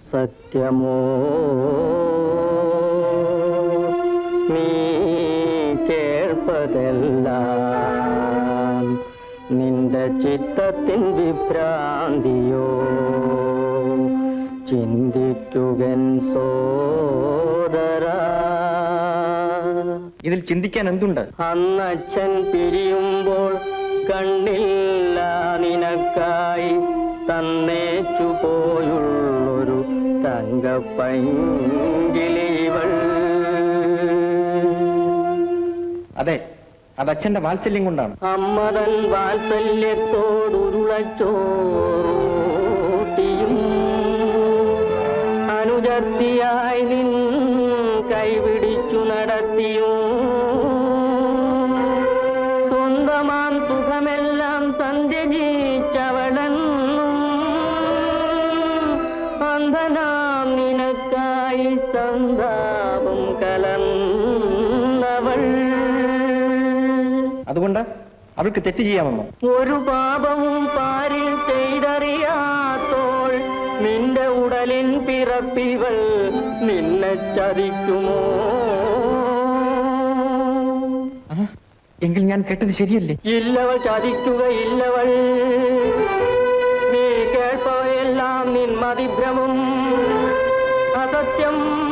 സത്യമോ നീ കേൾപ്പതെല്ലാം നിന്റെ ചിത്തത്തിൻ വിഭ്രാന്തിയോ ചിന്തിക്കുകൻ സോദരാ ഇതിൽ ചിന്തിക്കാൻ എന്തുണ്ട് അന്നച്ഛൻ പിരിയുമ്പോൾ കണ്ണില്ല നിനക്കായി തന്നേച്ചു പോയുള്ളൊരു തങ്കപ്പൈങ്കിളിവൾ അതെ അത് അച്ഛന്റെ വാത്സല്യം കൊണ്ടാണ് അമ്മതൻ വാത്സല്യത്തോടുരുളച്ചോട്ടിയും അനുജത്തിയായി നിൻ കൈപിടിച്ചു നടത്തിയും സ്വന്തമാം സുഖമെല്ലാം സന്ധ്യജിച്ചവളെന്നും അന്ധനാം നിനക്കായി സന്താപം കലർന്നവൾ അതുകൊണ്ട് അവൾക്ക് തെറ്റ് ചെയ്യാമെന്നോ ഒരു പാപവും പാരിൽ ചെയ്തറിയാത്തോൾ നിന്റെ ഉടലിൻ പിറപ്പിവൾ നിന്നെ ചതിക്കുമോ എങ്കിൽ ഞാൻ കേട്ടത് ശരിയല്ലേ ഇല്ലവൾ ചതിക്കുകയില്ലവൾ നീ കേൾപ്പവയെല്ലാം നിൻ മതിഭ്രമം അസത്യം